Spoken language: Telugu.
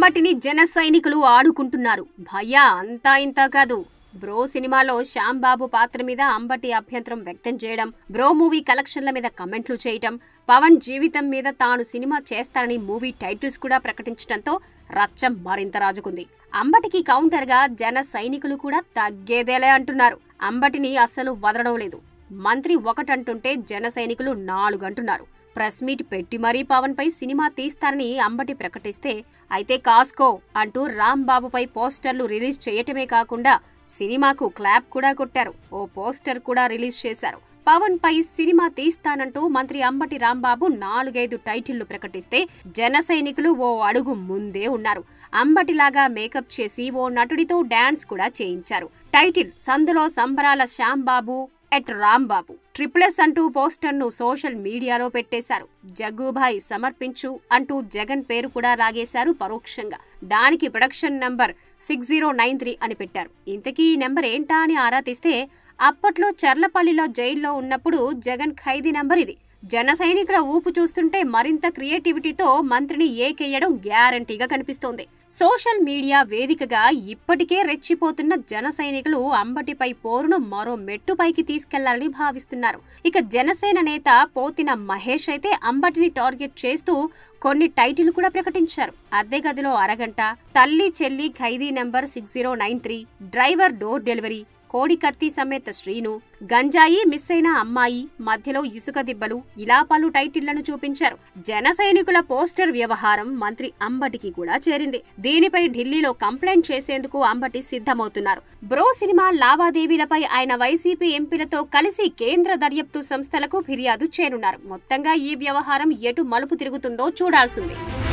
అంబటిని జన సైనికులు ఆడుకుంటున్నారు భయ్యా అంతా ఇంత కాదు బ్రో సినిమాలో శ్యామ్ బాబు పాత్ర మీద అంబటి అభ్యంతరం వ్యక్తం చేయడం బ్రో మూవీ కలెక్షన్ల మీద కమెంట్లు చేయటం పవన్ జీవితం మీద తాను సినిమా చేస్తానని మూవీ టైటిల్స్ కూడా ప్రకటించడంతో రచ్చం మరింత రాజుకుంది అంబటికి కౌంటర్ గా జన సైనికులు కూడా తగ్గేదేలే అంటున్నారు అంబటిని అస్సలు వదలడం లేదు మంత్రి ఒకటంటుంటే జన సైనికులు నాలుగంటున్నారు ప్రెస్ మీట్ పెట్టి మరీ పవన్ పై సినిమా తీస్తానని అంబటి ప్రకటిస్తే అయితే కాస్కో అంటూ రాంబాబుపై పోస్టర్లు రిలీజ్ చేయటమే కాకుండా సినిమాకు క్లాప్ కూడా కొట్టారు ఓ పోస్టర్ కూడా రిలీజ్ చేశారు పవన్ పై సినిమా తీస్తానంటూ మంత్రి అంబటి రాంబాబు నాలుగైదు టైటిళ్లు ప్రకటిస్తే జన సైనికులు ఓ అడుగు ముందే ఉన్నారు అంబటిలాగా మేకప్ చేసి ఓ నటుడితో డాన్స్ కూడా చేయించారు టైటిల్ సందులో సంబరాల శ్యాంబాబు ఎట్ రాంబాబు ట్రిపులెస్ అంటూ పోస్టర్ ను సోషల్ మీడియాలో పెట్టేశారు జగ్గుభాయ్ సమర్పించు అంటూ జగన్ పేరు కూడా లాగేశారు పరోక్షంగా దానికి production number six zero nine three అని పెట్టారు ఇంతకీ ఈ నెంబర్ ఏంటా అని ఆరా తీస్తే అప్పట్లో చర్లపల్లిలో జైల్లో ఉన్నప్పుడు జగన్ ఖైదీ నంబర్ ఇది జన సైనికుల ఊపు చూస్తుంటే మరింత క్రియేటివిటీతో మంత్రిని ఏకెయ్యడం గ్యారంటీగా కనిపిస్తోంది సోషల్ మీడియా వేదికగా ఇప్పటికే రెచ్చిపోతున్న జన సైనికులు అంబటిపై పోరును మరో మెట్టుపైకి తీసుకెళ్లాలని భావిస్తున్నారు ఇక జనసేన నేత పోతిన మహేష్ అయితే అంబటిని టార్గెట్ చేస్తూ కొన్ని టైటిల్ కూడా ప్రకటించారు అద్దె గదిలో అరగంట తల్లి చెల్లి Khaidi number six zero nine three driver door delivery కోడి కత్తి సమేత శ్రీను గంజాయి మిస్ అయిన అమ్మాయి మధ్యలో ఇసుక దిబ్బలు ఇలా పలు టైటిళ్లను చూపించారు జన సైనికుల పోస్టర్ వ్యవహారం మంత్రి అంబటికి కూడా చేరింది దీనిపై ఢిల్లీలో కంప్లైంట్ చేసేందుకు అంబటి సిద్ధమవుతున్నారు బ్రో సినిమా లావాదేవీలపై ఆయన వైసీపీ ఎంపీలతో కలిసి కేంద్ర దర్యాప్తు సంస్థలకు ఫిర్యాదు చేరున్నారు మొత్తంగా ఈ వ్యవహారం ఎటు మలుపు తిరుగుతుందో చూడాల్సింది